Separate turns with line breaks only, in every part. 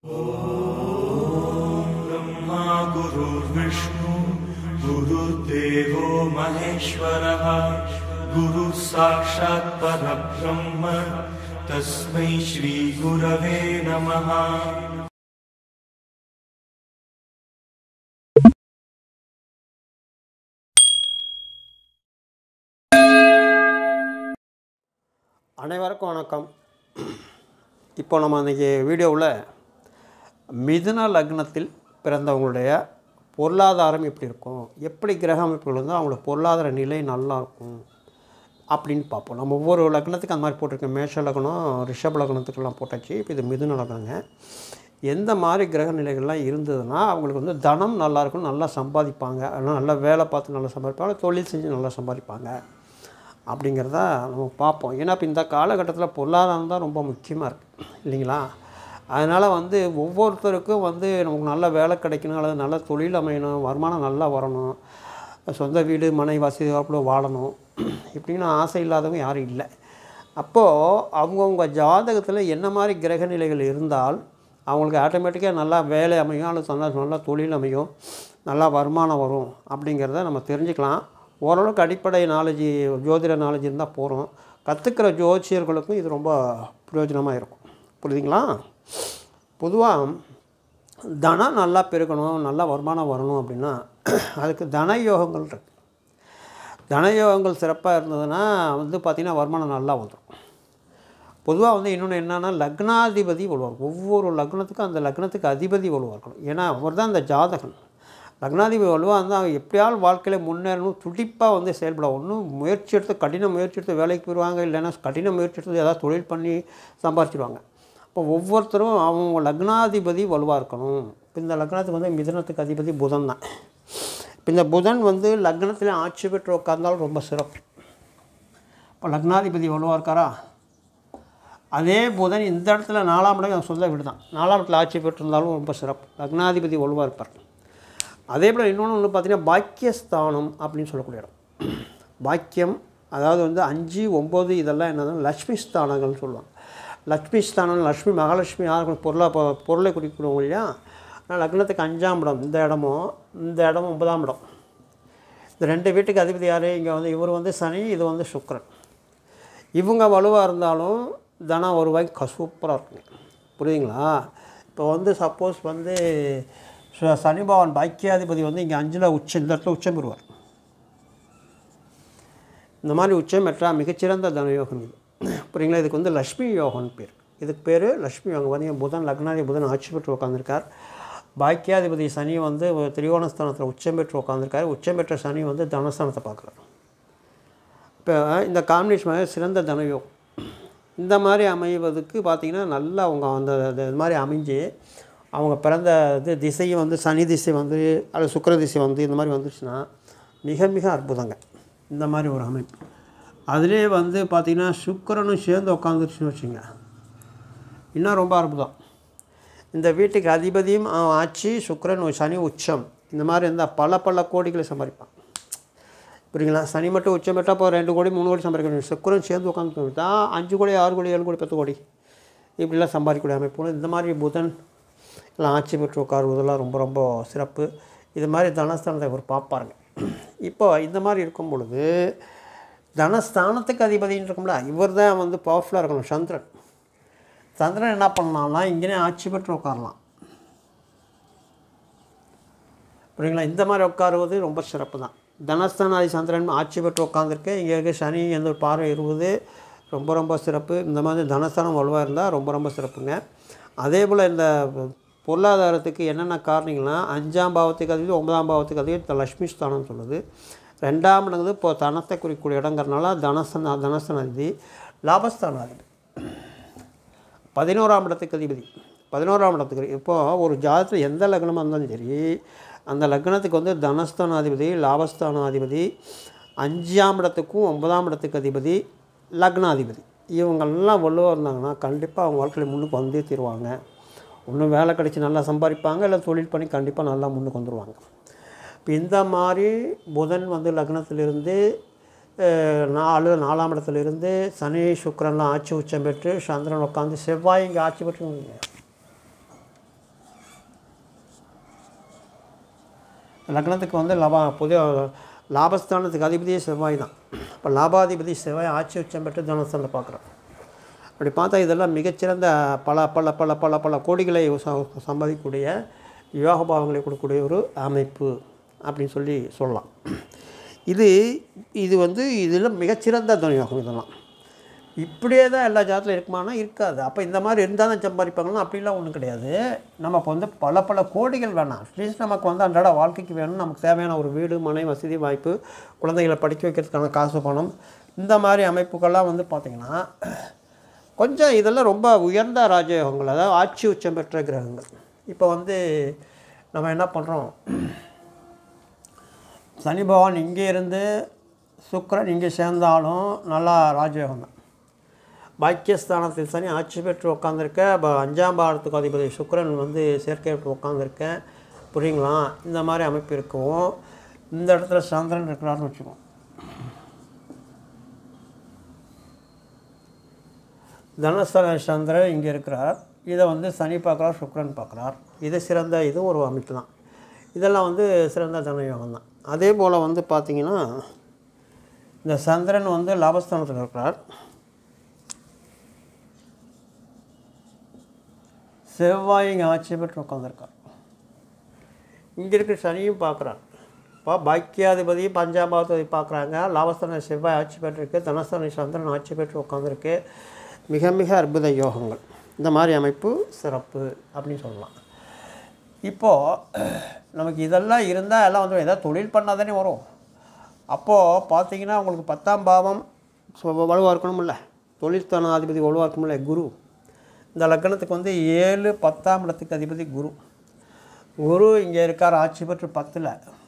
ब्रह्मा गुरुर्विष्णु गुरुर्देवो महेश्वरः गुरुः साक्षात् परब्रह्म तस्मै श्रीगुरवे नमः
அனைவருக்கும் வணக்கம் இப்போ நம்ம இன்றைக்கி வீடியோவில் மிதுன லக்னத்தில் பிறந்தவங்களுடைய பொருளாதாரம் எப்படி இருக்கும் எப்படி கிரக அமைப்புகள் இருந்தால் அவங்களோட பொருளாதார நிலை நல்லா இருக்கும் அப்படின்னு பார்ப்போம் நம்ம ஒவ்வொரு லக்னத்துக்கு அந்த மாதிரி போட்டிருக்கோம் மேஷ லக்னம் ரிஷப லக்னத்துக்கெல்லாம் போட்டாச்சு இப்போ இது மிதுன லக்னங்க எந்த மாதிரி கிரக நிலைகள்லாம் இருந்ததுன்னா அவங்களுக்கு வந்து தனம் நல்லா இருக்கும் நல்லா சம்பாதிப்பாங்க அதனால் நல்லா வேலை பார்த்து நல்லா சம்பாதிப்பாங்க தொழில் செஞ்சு நல்லா சம்பாதிப்பாங்க அப்படிங்கிறத நம்ம பார்ப்போம் ஏன்னா இப்போ இந்த காலகட்டத்தில் பொருளாதாரம் தான் ரொம்ப முக்கியமாக இருக்குது இல்லைங்களா அதனால் வந்து ஒவ்வொருத்தருக்கும் வந்து நமக்கு நல்ல வேலை கிடைக்கணும் அல்லது நல்ல தொழில் அமையணும் வருமானம் நல்லா வரணும் சொந்த வீடு மனை வசதி வாய்ப்பில் வாழணும் இப்படின்னு ஆசை இல்லாதவங்க யாரும் இல்லை அப்போது அவங்கவுங்க ஜாதகத்தில் என்ன மாதிரி கிரக நிலைகள் இருந்தால் அவங்களுக்கு ஆட்டோமேட்டிக்காக நல்லா வேலை அமையும் அல்லது நல்லா நல்லா தொழில் அமையும் நல்லா வருமானம் வரும் அப்படிங்கிறத நம்ம தெரிஞ்சுக்கலாம் ஓரளவுக்கு அடிப்படை நாலேஜ் ஜோதிட நாலேஜ் இருந்தால் போகிறோம் கற்றுக்கிற ஜோதிஷர்களுக்கும் இது ரொம்ப பிரயோஜனமாக இருக்கும் புரியுதுங்களா பொதுவாக தனம் நல்லா பெருக்கணும் நல்லா வருமானம் வரணும் அப்படின்னா அதுக்கு தன யோகங்கள் இருக்குது தனயோகங்கள் சிறப்பாக இருந்ததுன்னா வந்து பார்த்திங்கன்னா வருமானம் நல்லா வந்துடும் பொதுவாக வந்து இன்னொன்று என்னென்னா லக்னாதிபதி வருவார் ஒவ்வொரு லக்னத்துக்கும் அந்த லக்னத்துக்கு அதிபதி வலுவாக இருக்கணும் ஏன்னா அவர் தான் அந்த ஜாதகன் லக்னாதிபதி வலுவாக இருந்தால் அவன் எப்படியாவது வாழ்க்கையில் முன்னேறணும் துடிப்பாக வந்து செயல்பட ஒன்றும் முயற்சி எடுத்து கடின முயற்சி எடுத்து வேலைக்கு போயிடுவாங்க இல்லைன்னா கடின முயற்சி எடுத்து ஏதாவது தொழில் பண்ணி சம்பாரிச்சிடுவாங்க இப்போ ஒவ்வொருத்தரும் அவங்க லக்னாதிபதி வலுவாக இருக்கணும் இப்போ இந்த லக்னத்துக்கு வந்து மிதனத்துக்கு அதிபதி புதன் தான் இப்போ இந்த புதன் வந்து லக்னத்தில் ஆட்சி பெற்று உட்கார்ந்தாலும் ரொம்ப சிறப்பு இப்போ லக்னாதிபதி வலுவாக இருக்காரா அதே புதன் இந்த இடத்துல நாலாம் இடம் என் சொந்த வீடு தான் நாலாம் இடத்துல ஆட்சி பெற்றிருந்தாலும் ரொம்ப சிறப்பு லக்னாதிபதி வலுவாக இருப்பார் அதே போல் இன்னொன்று ஒன்று பார்த்தீங்கன்னா பாக்கியஸ்தானம் அப்படின்னு சொல்லக்கூடிய இடம் பாக்கியம் அதாவது வந்து அஞ்சு ஒம்பது இதெல்லாம் என்னதுன்னா லக்ஷ்மி ஸ்தானங்கள்னு சொல்லுவாங்க லக்ஷ்மி ஸ்தானம் லக்ஷ்மி மகாலட்சுமி யாருக்கு பொருளை பொ- பொருளை குறிப்பிடுவோம் இல்லையா ஆனால் லக்னத்துக்கு அஞ்சாம் இடம் இந்த இடமும் இந்த இடமும் ஒன்பதாம் இடம் இந்த ரெண்டு வீட்டுக்கு அதிபதி யார் இங்கே வந்து இவர் வந்து சனி இது வந்து சுக்கிரன் இவங்க வலுவாக இருந்தாலும் தனம் வருவாய் க சூப்பராக இருக்குங்க புரியுதுங்களா இப்போ வந்து சப்போஸ் வந்து ச- சனி பகவான் பாக்கியாதிபதி வந்து இங்கே அஞ்சில் உச்சம் இந்த இடத்துல உச்சம் பெறுவார் இந்த மாதிரி உச்சம் பெற்றால் மிகச்சிறந்த தனயோகம் இது புரியுங்களா இதுக்கு வந்து லக்ஷ்மி யோகம்னு பேர் இதுக்கு பேர் லக்ஷ்மி யோகம் வந்து புதன் லக்னாதி புதன் ஆட்சி பெற்று உட்காந்துருக்கார் பாக்கியாதிபதி சனி வந்து திரிகோணஸ்தானத்தில் உச்சம் பெற்று உட்காந்துருக்காரு உச்சம் பெற்ற சனி வந்து தனஸ்தானத்தை பார்க்குறாரு இப்போ இந்த காம்பினேஷன் சிறந்த தனயோகம் இந்த மாதிரி அமைவதுக்கு பார்த்திங்கன்னா நல்லா அவங்க அந்த அது இது மாதிரி அமைஞ்சு அவங்க பிறந்த இது திசையும் வந்து சனி திசை வந்து அல்லது சுக்கிர திசை வந்து இந்த மாதிரி வந்துச்சுன்னா மிக மிக அற்புதங்க இந்த மாதிரி ஒரு அமைப்பு அதிலே வந்து பார்த்திங்கன்னா சுக்கிரனும் சேர்ந்து உட்காந்துருச்சுன்னு வச்சுங்க இன்னும் ரொம்ப அற்புதம் இந்த வீட்டுக்கு அதிபதியும் அவன் ஆட்சி சுக்கிரன் சனி உச்சம் இந்த மாதிரி இருந்தால் பல பல கோடிகளை சம்பாதிப்பான் புரியுங்களா சனி மட்டும் உச்சம் பெற்றால் இப்போ ரெண்டு கோடி மூணு கோடி சம்பாதிக்க முடியும் சுக்கிரன் சேர்ந்து உட்காந்து தான் அஞ்சு கோடி ஆறு கோடி ஏழு கோடி பத்து கோடி இப்படிலாம் சம்பாதிக்கக்கூடிய அமைப்பு இந்த மாதிரி புதன் எல்லாம் ஆட்சி பெற்று உட்காருவதெல்லாம் ரொம்ப ரொம்ப சிறப்பு இது மாதிரி தனஸ்தானத்தை இவர் பார்ப்பாருங்க இப்போ இந்த மாதிரி இருக்கும் பொழுது தனஸ்தானத்துக்கு அதிபதின்னு இருக்கும்ல இவர் தான் வந்து பவர்ஃபுல்லாக இருக்கணும் சந்திரன் சந்திரன் என்ன பண்ணலாம்னா இங்கேயே ஆட்சி பெற்று உட்காரலாம் புரியுங்களா இந்த மாதிரி உட்காருவது ரொம்ப சிறப்பு தான் தனஸ்தானாதி சந்திரன் ஆட்சி பெற்று உட்காந்துருக்கு இங்கே இருக்க சனி எந்த ஒரு பார்வை இருபது ரொம்ப ரொம்ப சிறப்பு இந்த மாதிரி தனஸ்தானம் வலுவாக இருந்தால் ரொம்ப ரொம்ப சிறப்புங்க அதே போல் இந்த பொருளாதாரத்துக்கு என்னென்ன காரணங்கள்னா அஞ்சாம் பாவத்துக்கு அதிபதி ஒன்பதாம் பாவத்துக்கு அதிபதி இந்த லக்ஷ்மி ஸ்தானம் சொல்லுது ரெண்டாம் இடங்கிறது இப்போ தனத்தை குறிக்கக்கூடிய இடங்கிறனால தனஸ்தான தனஸ்தானாதிபதி லாபஸ்தானாதிபதி பதினோராம் இடத்துக்கு அதிபதி பதினோராம் இடத்துக்கு இப்போது ஒரு ஜாதகத்தில் எந்த லக்னமாக இருந்தாலும் சரி அந்த லக்னத்துக்கு வந்து தனஸ்தானாதிபதி லாபஸ்தானாதிபதி அஞ்சாம் இடத்துக்கும் ஒன்பதாம் இடத்துக்கு அதிபதி லக்னாதிபதி இவங்கெல்லாம் வலுவாக இருந்தாங்கன்னா கண்டிப்பாக அவங்க வாழ்க்கையில் முன்னுக்கு வந்தே தீருவாங்க ஒன்றும் வேலை கிடைச்சி நல்லா சம்பாதிப்பாங்க இல்லை தொழில் பண்ணி கண்டிப்பாக நல்லா முன்னுக்கு வந்துடுவாங்க இப்போ இந்த மாதிரி புதன் வந்து லக்னத்திலிருந்து அஹ், நாலு நாலாம் இடத்துலேருந்து சனி சுக்கிரன்லாம் ஆட்சி உச்சம் பெற்று சந்திரன் உட்காந்து செவ்வாய் இங்கே ஆட்சி பெற்று லக்னத்துக்கு வந்து லபா புதிய லாபஸ்தானத்துக்கு அதிபதியே செவ்வாய் தான் இப்போ லாபாதிபதி செவ்வாய் ஆட்சி உச்சம் பெற்று தனஸ்தானத்தில் பார்க்குறோம் அப்படி பார்த்தா இதெல்லாம் மிகச்சிறந்த பல பல பல பல பல கோடிகளை ச- சம்பாதிக்கக்கூடிய யோக பாவங்களை கொடுக்கக்கூடிய ஒரு அமைப்பு அப்படின்னு சொல்லி சொல்லலாம் இது இது வந்து இதில் மிகச்சிறந்த துணியோகம் இதெல்லாம் இப்படியே தான் எல்லா ஜாதத்தில் இருக்குமானா இருக்காது அப்போ இந்த மாதிரி இருந்தால் தான் சம்பாதிப்பாங்கன்னா அப்படிலாம் ஒன்றும் கிடையாது நமக்கு வந்து பல பல கோடிகள் வேணாம் அட்லீஸ்ட் நமக்கு வந்து அன்றாட வாழ்க்கைக்கு வேணும் நமக்கு தேவையான ஒரு வீடு மனை வசதி வாய்ப்பு குழந்தைகளை படிக்க வைக்கிறதுக்கான காசு பணம் இந்த மாதிரி அமைப்புகள்லாம் வந்து பார்த்திங்கன்னா கொஞ்சம் இதெல்லாம் ரொம்ப உயர்ந்த ராஜயோகங்கள் அதாவது ஆட்சி உச்சம் பெற்ற கிரகங்கள் இப்போ வந்து நம்ம என்ன பண்ணுறோம் சனி பகவான் இங்கே இருந்து சுக்கிரன் இங்கே சேர்ந்தாலும் நல்லா ராஜயோகம் தான் பாக்கியஸ்தானத்தில் சனி ஆட்சி பெற்று உட்காந்துருக்க ப- அஞ்சாம் பாரத்துக்கு அதிபதி சுக்கிரன் வந்து சேர்க்கை பெற்று உட்காந்துருக்கேன் புரியுங்களா இந்த மாதிரி அமைப்பு இருக்கும் இந்த இடத்துல சந்திரன் இருக்கிறாருன்னு வச்சுக்கோம் தனஸ்தல சந்திரன் இங்கே இருக்கிறார் இதை வந்து சனி பார்க்குறார் சுக்கிரன் பார்க்குறார் இது சிறந்த இது ஒரு அமைப்பு தான் இதெல்லாம் வந்து சிறந்த தனயோகம் தான் அதே போல் வந்து பார்த்திங்கன்னா இந்த சந்திரன் வந்து லாபஸ்தானத்தில் இருக்கிறார் செவ்வாய் இங்கே ஆட்சி பெற்று உட்காந்துருக்கார் இங்கே இருக்கிற சனியும் பார்க்குறார் இப்போ பாக்கியாதிபதி பஞ்சாபாவதி பார்க்குறாங்க லாபஸ்தான செவ்வாய் ஆட்சி பெற்றிருக்கு தனஸ்தான சந்திரன் ஆட்சி பெற்று உட்காந்துருக்கு மிக மிக அற்புத யோகங்கள் இந்த மாதிரி அமைப்பு சிறப்பு அப்படின்னு சொல்லலாம் இப்போது நமக்கு இதெல்லாம் இருந்தால் எல்லாம் வந்து ஏதாவது தொழில் பண்ணால் தானே வரும் அப்போது பார்த்தீங்கன்னா உங்களுக்கு பத்தாம் பாவம் சு- வலுவாக இருக்கணும்ல தொழில்ஸ்தான அதிபதி வலுவாக இருக்கணும்ல குரு இந்த லக்னத்துக்கு வந்து ஏழு பத்தாம் இடத்துக்கு அதிபதி குரு குரு இங்கே இருக்கார் ஆட்சி பெற்று பத்தில்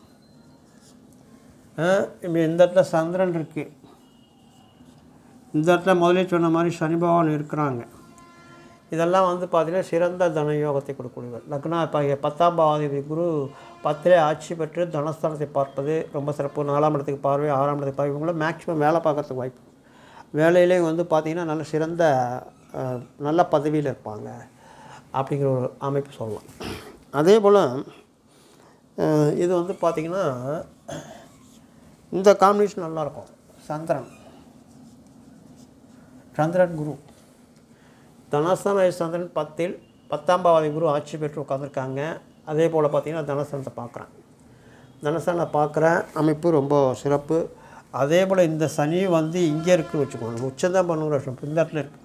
இப்போ இந்த இடத்துல சந்திரன் இருக்குது இந்த இடத்துல முதலே சொன்ன மாதிரி சனி பகவான் இருக்கிறாங்க இதெல்லாம் வந்து பார்த்திங்கன்னா சிறந்த தன யோகத்தை கொடுக்கக்கூடியவர் லக்னா இப்போ பத்தாம் பாவாதிபதி குரு பத்திலே ஆட்சி பெற்று தனஸ்தானத்தை பார்ப்பது ரொம்ப சிறப்பு நாலாம் இடத்துக்கு பார்வை ஆறாம் இடத்துக்கு பார்வை இவங்களும் மேக்ஸிமம் வேலை பார்க்கறதுக்கு வாய்ப்பு வேலையிலே வந்து பார்த்திங்கன்னா நல்ல சிறந்த அஹ், நல்ல பதவியில் இருப்பாங்க அப்படிங்கிற ஒரு அமைப்பு சொல்லலாம் அதே போல் அஹ், இது வந்து பார்த்திங்கன்னா இந்த காம்பினேஷன் நல்லாயிருக்கும் சந்திரன் சந்திரன் குரு தனஸ்தான சந்திரன் பத்தில் பத்தாம் பாவாதி குரு ஆட்சி பெற்று உட்காந்துருக்காங்க அதே போல் பார்த்தீங்கன்னா தனஸ்தானத்தை பார்க்குறேன் தனஸ்தானத்தை பார்க்குற அமைப்பு ரொம்ப சிறப்பு அதே போல் இந்த சனி வந்து இங்கே இருக்குன்னு வச்சுக்கோங்க உச்சந்தான் பண்ணுற இந்த இடத்துல இருக்கு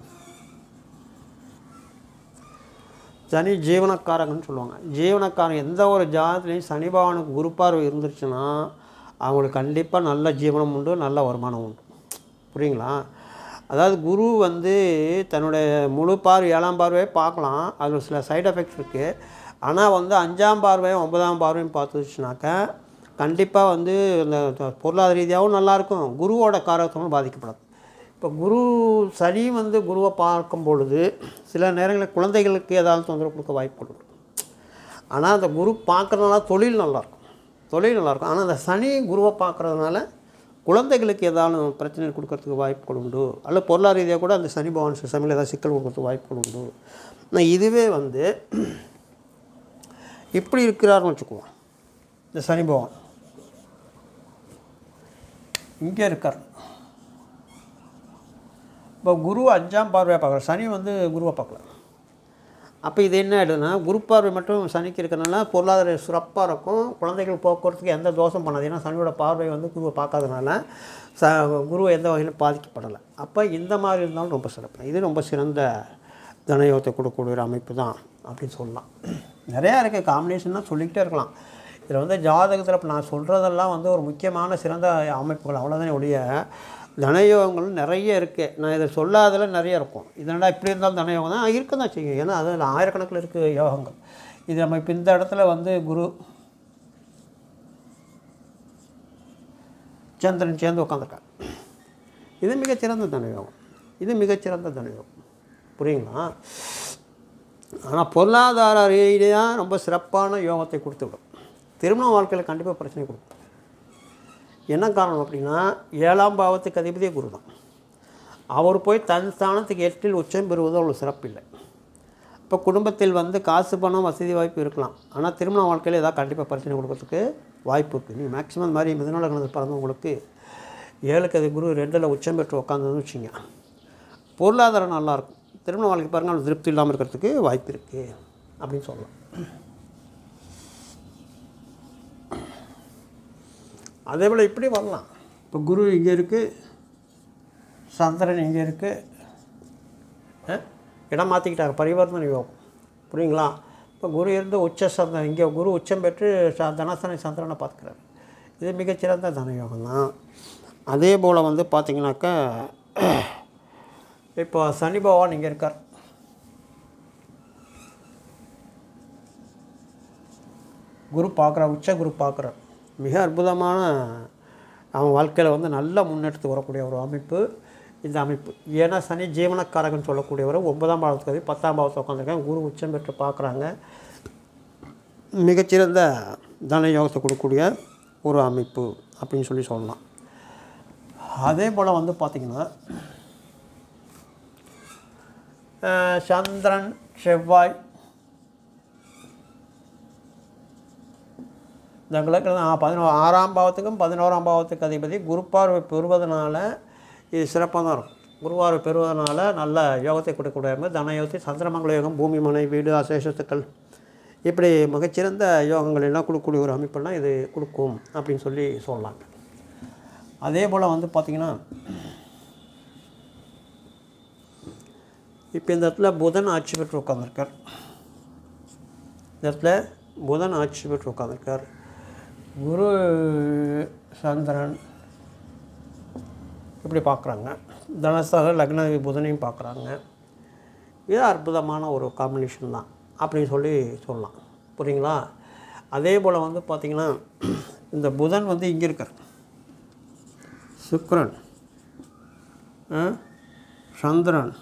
சனி ஜீவனக்காரங்கன்னு சொல்லுவாங்க ஜீவனக்காரன் எந்த ஒரு ஜாதத்துலேயும் சனி பகவானுக்கு குரு பார்வை இருந்துருச்சுன்னா அவங்களுக்கு கண்டிப்பாக நல்ல ஜீவனம் உண்டு நல்ல வருமானம் உண்டு புரியுங்களா அதாவது குரு வந்து தன்னுடைய முழு பார்வை ஏழாம் பார்வையை பார்க்கலாம் அதில் சில சைடு எஃபெக்ட்ஸ் இருக்குது ஆனால் வந்து அஞ்சாம் பார்வையும் ஒன்பதாம் பார்வையும் பார்த்துச்சுனாக்கா கண்டிப்பாக வந்து இந்த பொருளாதார ரீதியாகவும் நல்லாயிருக்கும் குருவோட காரகத்தமும் பாதிக்கப்படாது இப்போ குரு சனி வந்து குருவை பார்க்கும் பொழுது சில நேரங்களில் குழந்தைகளுக்கு ஏதாவது தொந்தரவு கொடுக்க வாய்ப்பு உண்டு ஆனால் அந்த குரு பார்க்குறதுனால தொழில் நல்லாயிருக்கும் தொழில் நல்லாயிருக்கும் ஆனால் அந்த சனி குருவை பார்க்குறதுனால குழந்தைகளுக்கு ஏதாவது பிரச்சனை கொடுக்கறதுக்கு வாய்ப்புகள் உண்டு அல்ல பொருளாதார ரீதியாக கூட அந்த சனி பகவான் சில சமயம் ஏதாவது சிக்கல் கொடுக்கறதுக்கு வாய்ப்புகள் உண்டு ஆனால் இதுவே வந்து இப்படி இருக்கிறாருன்னு வச்சுக்குவோம் இந்த சனி பகவான் இங்கே இருக்கார் இப்போ குரு அஞ்சாம் பார்வையாக பார்க்குற சனி வந்து குருவை பார்க்கல அப்போ இது என்ன ஆகிடுதுன்னா குரு பார்வை மட்டும் சனிக்கு இருக்கிறனால பொருளாதார சிறப்பாக இருக்கும் குழந்தைகள் போக்குவரத்துக்கு எந்த தோஷம் பண்ணாது ஏன்னா சனியோட பார்வை வந்து குருவை பார்க்காதனால ச குருவை எந்த வகையிலும் பாதிக்கப்படலை அப்போ இந்த மாதிரி இருந்தாலும் ரொம்ப சிறப்பு இது ரொம்ப சிறந்த தனயோகத்தை கொடுக்கக்கூடிய ஒரு அமைப்பு தான் அப்படின்னு சொல்லலாம் நிறையா இருக்குது காம்பினேஷன்னா சொல்லிக்கிட்டே இருக்கலாம் இதில் வந்து ஜாதகத்தில் இப்போ நான் சொல்கிறதெல்லாம் வந்து ஒரு முக்கியமான சிறந்த அமைப்புகள் அவ்வளோதானே ஒழிய தனயோகங்கள் நிறைய இருக்குது நான் இதை சொல்லாததில் நிறைய இருக்கும் இதனடா இப்படி இருந்தாலும் தனயோகம் தான் இருக்க தான் செய்யும் ஏன்னா அதில் ஆயிரக்கணக்கில் இருக்குது யோகங்கள் இது நம்ம இப்போ இந்த இடத்துல வந்து குரு சந்திரன் சேர்ந்து உட்காந்துருக்காங்க இது மிகச்சிறந்த தனயோகம் இது மிகச்சிறந்த தனயோகம் புரியுங்களா ஆனால் பொருளாதார ரீதியாக ரொம்ப சிறப்பான யோகத்தை கொடுத்து விடும் திருமண வாழ்க்கையில் கண்டிப்பாக பிரச்சனை கொடுக்கும் என்ன காரணம் அப்படின்னா ஏழாம் பாவத்துக்கு அதிபதியே குரு தான் அவர் போய் தன் ஸ்தானத்துக்கு எட்டில் உச்சம் பெறுவது அவ்வளோ சிறப்பில்லை இப்போ குடும்பத்தில் வந்து காசு பணம் வசதி வாய்ப்பு இருக்கலாம் ஆனால் திருமண வாழ்க்கையில் ஏதாவது கண்டிப்பாக பிரச்சனை கொடுக்கறதுக்கு வாய்ப்பு இருக்குது நீங்கள் மேக்ஸிமம் இந்த மாதிரி மிதன லக்னத்தில் பிறந்தவங்களுக்கு ஏழுக்கு அது குரு ரெண்டில் உச்சம் பெற்று உட்காந்துன்னு வச்சுங்க பொருளாதாரம் நல்லாயிருக்கும் திருமண வாழ்க்கை பாருங்கள் அது திருப்தி இல்லாமல் இருக்கிறதுக்கு வாய்ப்பு இருக்குது அப்படின்னு சொல்லலாம் அதே போல் இப்படி வரலாம் இப்போ குரு இங்கே இருக்குது சந்திரன் இங்கே இருக்குது இடம் மாற்றிக்கிட்டாங்க பரிவர்த்தனை யோகம் புரியுங்களா இப்போ குரு இருந்து உச்ச சந்திரன் இங்கே குரு உச்சம் பெற்று ச- தனஸ்தானி சந்திரனை பார்த்துக்கிறாரு இது மிகச்சிறந்த தனயோகம் தான் அதே போல் வந்து பார்த்திங்கனாக்கா இப்போ சனி பகவான் இங்கே இருக்கார் குரு பார்க்குறார் உச்ச குரு பார்க்குறார் மிக அற்புதமான அவன் வாழ்க்கையில் வந்து நல்ல முன்னெடுத்து வரக்கூடிய ஒரு அமைப்பு இந்த அமைப்பு ஏன்னா சனி ஜீவனக்காரகன் சொல்லக்கூடியவர் ஒன்பதாம் பாவத்துக்கு அதிபதி, பத்தாம் பாவத்தில் உட்காந்துருக்காங்க குரு உச்சம் பெற்று பார்க்குறாங்க மிகச்சிறந்த தன யோகத்தை கொடுக்கக்கூடிய ஒரு அமைப்பு அப்படின்னு சொல்லி சொல்லலாம் அதே போல் வந்து பார்த்திங்கன்னா அஹ், சந்திரன் செவ்வாய் இந்த கிழக்கில் பதினோ ஆறாம் பாவத்துக்கும் பதினோராம் பாவத்துக்கு அதிபதி குருப்பார்வை பெறுவதனால இது சிறப்பாக தான் இருக்கும் குருவார்வை பெறுவதனால நல்ல யோகத்தை கொடுக்கக்கூடிய தன யோகத்தை சந்திரமங்கல யோகம் பூமி மனை வீடு அசேஷத்துக்கள் இப்படி மிகச்சிறந்த யோகங்கள் எல்லாம் கொடுக்கக்கூடிய ஒரு அமைப்பெல்லாம் இது கொடுக்கும் அப்படின்னு சொல்லி சொல்லலாங்க அதே போல் வந்து பார்த்திங்கன்னா இப்போ இந்த இடத்துல புதன் ஆட்சி பெற்று உட்காந்துருக்கார் இந்த இடத்துல புதன் ஆட்சி பெற்று உட்காந்துருக்கார் குரு சந்திரன் இப்படி பார்க்குறாங்க தனஸ்தான லக்னாதி புதனையும் பார்க்குறாங்க இது அற்புதமான ஒரு காம்பினேஷன் தான் அப்படின்னு சொல்லி சொல்லலாம் புரியுங்களா அதே போல் வந்து பார்த்திங்கன்னா இந்த புதன் வந்து இங்கே இருக்கார் சுக்கிரன் ஆ, சந்திரன்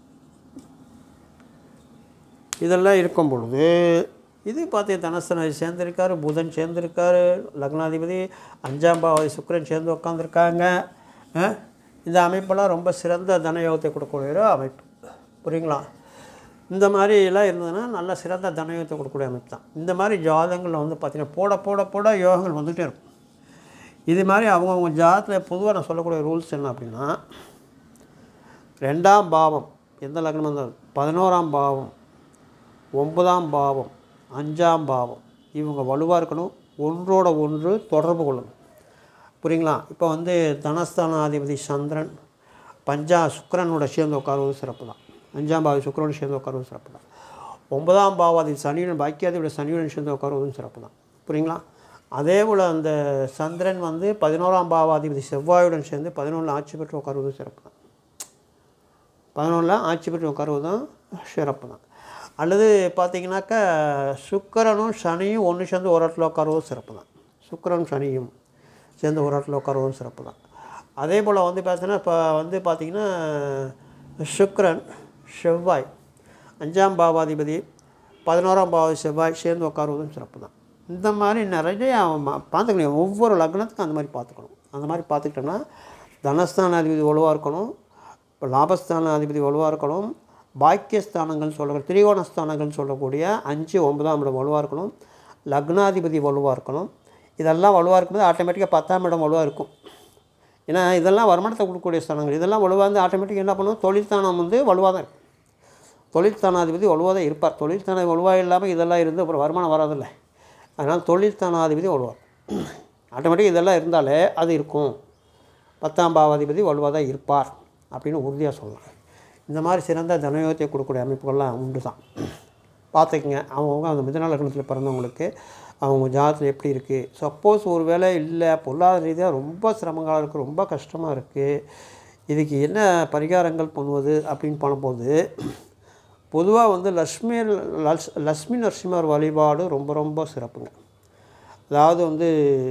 இதெல்லாம் இருக்கும் பொழுது இது பார்த்து தனஸ்தனாதி சேர்ந்திருக்காரு புதன் சேர்ந்திருக்காரு லக்னாதிபதி அஞ்சாம் பாவதி சுக்கிரன் சேர்ந்து உட்காந்துருக்காங்க இந்த அமைப்பெல்லாம் ரொம்ப சிறந்த தனயோகத்தை கொடுக்கக்கூடிய ஒரு அமைப்பு புரியுங்களா இந்த மாதிரி எல்லாம் இருந்ததுன்னா நல்ல சிறந்த தனயோகத்தை கொடுக்கக்கூடிய அமைப்பு தான் இந்த மாதிரி ஜாதகங்களில் வந்து பார்த்திங்கன்னா போட போட போட யோகங்கள் வந்துகிட்டே இருக்கும் இது மாதிரி அவங்கவுங்க ஜாதகத்தில் பொதுவாக நான் சொல்லக்கூடிய ரூல்ஸ் என்ன அப்படின்னா ரெண்டாம் பாவம் எந்த லக்னம் இருந்தாலும் பதினோராம் பாவம் ஒன்பதாம் பாவம் அஞ்சாம் பாவம் இவங்க வலுவாக இருக்கணும் ஒன்றோட ஒன்று தொடர்பு கொள்ளணும் புரியுங்களா இப்போ வந்து தனஸ்தானாதிபதி சந்திரன் பஞ்சா சுக்கிரனோட சேர்ந்து உட்காருவது சிறப்பு தான் அஞ்சாம் பாவி சுக்கிரனோட சேர்ந்து உட்காருவது சிறப்பு தான் ஒன்பதாம் பாவாதி சனியுடன் பாக்கியாதிபதி சனியுடன் சேர்ந்து உட்காருவதும் சிறப்பு தான் புரியுங்களா அதே போல் அந்த சந்திரன் வந்து பதினோராம் பாவாதிபதி செவ்வாயுடன் சேர்ந்து பதினொன்றில் ஆட்சி பெற்று உட்காருவதும் சிறப்பு தான் பதினொன்றில் ஆட்சி பெற்று உட்காருவதும் சிறப்பு தான் அல்லது பார்த்தீங்கன்னாக்கா சுக்கிரனும் சனியும் ஒன்று சேர்ந்து ஒரு இடத்துல உட்காருவதும் சிறப்பு தான் சுக்கிரனும் சனியும் சேர்ந்து ஒரு இடத்துல உட்காருவதும் சிறப்பு தான் அதே போல் வந்து பார்த்தீங்கன்னா இப்போ வந்து பார்த்திங்கன்னா சுக்கிரன் செவ்வாய் அஞ்சாம் பாவாதிபதி பதினோராம் பாவாதி செவ்வாய் சேர்ந்து உட்காருவதும் சிறப்பு தான் இந்த மாதிரி நிறைய ம- பார்த்துக்கணும் ஒவ்வொரு லக்னத்துக்கும் அந்த மாதிரி பார்த்துக்கணும் அந்த மாதிரி பார்த்துக்கிட்டோம்னா தனஸ்தானாதிபதி வலுவாக இருக்கணும் இப்போ லாபஸ்தானாதிபதி வலுவாக இருக்கணும் பாக்கியஸ்தானங்கள் சொல்ல திரிகோணஸ்தானங்கள் சொல்லக்கூடிய அஞ்சு ஒன்பதாம் இடம் வலுவாக இருக்கணும் லக்னாதிபதி வலுவாக இருக்கணும் இதெல்லாம் வலுவாக இருக்கும்போது ஆட்டோமேட்டிக்காக பத்தாம் இடம் வலுவாக இருக்கும் ஏன்னா இதெல்லாம் வருமானத்தை கொடுக்கக்கூடிய ஸ்தானங்கள் இதெல்லாம் வலுவாக வந்து ஆட்டோமேட்டிக்காக என்ன பண்ணும் தொழில்ஸ்தானம் வந்து வலுவாக தான் இருக்கும் தொழில்ஸ்தானாதிபதி வலுவாக தான் இருப்பார் தொழில்ஸ்தான வலுவாக இல்லாமல் இதெல்லாம் இருந்து அப்புறம் வருமானம் வராதில்ல அதனால் தொழில்ஸ்தானாதிபதி வலுவார் ஆட்டோமேட்டிக் இதெல்லாம் இருந்தாலே அது இருக்கும் பத்தாம் பாவாதிபதி வலுவாக தான் இருப்பார் அப்படின்னு உறுதியாக சொல்லலாம் இந்த மாதிரி சிறந்த தனயோகத்தை கொடுக்கக்கூடிய அமைப்புகள்லாம் உண்டு தான் பார்த்துக்குங்க அவங்கவுங்க அந்த மிதன லக்னத்தில் பிறந்தவங்களுக்கு அவங்க ஜாதகத்தில் எப்படி இருக்குது சப்போஸ் ஒரு வேளை இல்லை பொருளாதார ரீதியாக ரொம்ப சிரமங்களாக இருக்குது ரொம்ப கஷ்டமாக இருக்குது இதுக்கு என்ன பரிகாரங்கள் பண்ணுவது அப்படின்னு பண்ணும்போது பொதுவாக வந்து லக்ஷ்மி லஸ் லக்ஷ்மி நரசிம்மர் வழிபாடு ரொம்ப ரொம்ப சிறப்புங்க அதாவது வந்து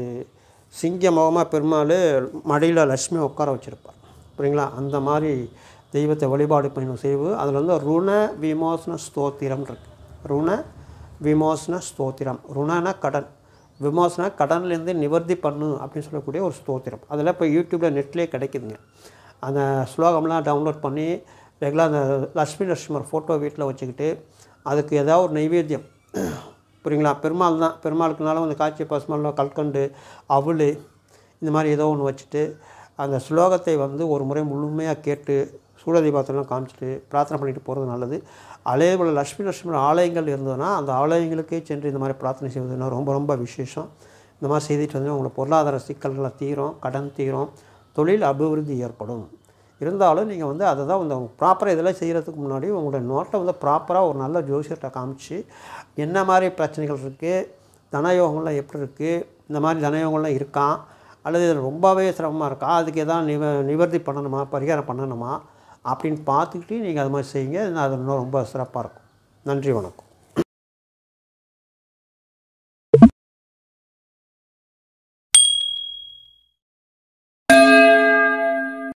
சிங்க முகமாக பெருமாள் மடியில் லக்ஷ்மி உட்கார வச்சுருப்பார் புரியுங்களா அந்த மாதிரி தெய்வத்தை வழிபாடு பண்ணி செய்வது அதில் வந்து ருண விமோசன ஸ்தோத்திரம் இருக்கு ருண விமோசன ஸ்தோத்திரம் ருணனா கடன் விமோசன கடன்லேருந்து நிவர்த்தி பண்ணு அப்படின்னு சொல்லக்கூடிய ஒரு ஸ்தோத்திரம் அதெல்லாம் இப்போ யூடியூப்பில் நெட்லேயே கிடைக்குதுங்க அந்த ஸ்லோகம்லாம் டவுன்லோட் பண்ணி ரெகுலராக அந்த லக்ஷ்மி நரசிம்மர் ஃபோட்டோ வீட்டில் வச்சுக்கிட்டு அதுக்கு ஏதாவது ஒரு நைவேத்தியம் புரியுங்களா பெருமாள் தான் பெருமாளுக்குனாலும் அந்த காய்ச்சி பசுமால் கல்கண்டு அவல் இந்த மாதிரி ஏதோ ஒன்று வச்சுட்டு அந்த ஸ்லோகத்தை வந்து ஒரு முறை முழுமையாக கேட்டு சூழதீபாத்திரம் காமிச்சிட்டு பிரார்த்தனை பண்ணிட்டு போகிறது நல்லது அதே போல் லட்சுமி லட்சுமி ஆலயங்கள் இருந்ததுன்னா அந்த ஆலயங்களுக்கே சென்று இந்த மாதிரி பிரார்த்தனை செய்வதுன்னா ரொம்ப ரொம்ப விசேஷம் இந்த மாதிரி செய்துட்டு வந்து உங்களுக்கு பொருளாதார சிக்கல்களை தீரும் கடன் தீரும் தொழில் அபிவிருத்தி ஏற்படும் இருந்தாலும் நீங்கள் வந்து அதை தான் வந்து ப்ராப்பராக இதெல்லாம் செய்கிறதுக்கு முன்னாடி உங்களோட நோட்டை வந்து ப்ராப்பராக ஒரு நல்ல ஜோசியர்கிட்ட காமிச்சு என்ன மாதிரி பிரச்சனைகள் இருக்குது தனயோகங்கள்லாம் எப்படி இருக்குது இந்த மாதிரி தனயோகங்கள்லாம் இருக்கான் அல்லது இதில் ரொம்பவே சிரமமாக இருக்கா அதுக்கு எதாவது நிவ நிவர்த்தி பண்ணணுமா பரிகாரம் பண்ணணுமா அப்படின்னு பார்த்துக்கிட்டு நீங்கள் அது மாதிரி செய்யுங்க அது இன்னும் ரொம்ப சிறப்பாக இருக்கும் நன்றி வணக்கம்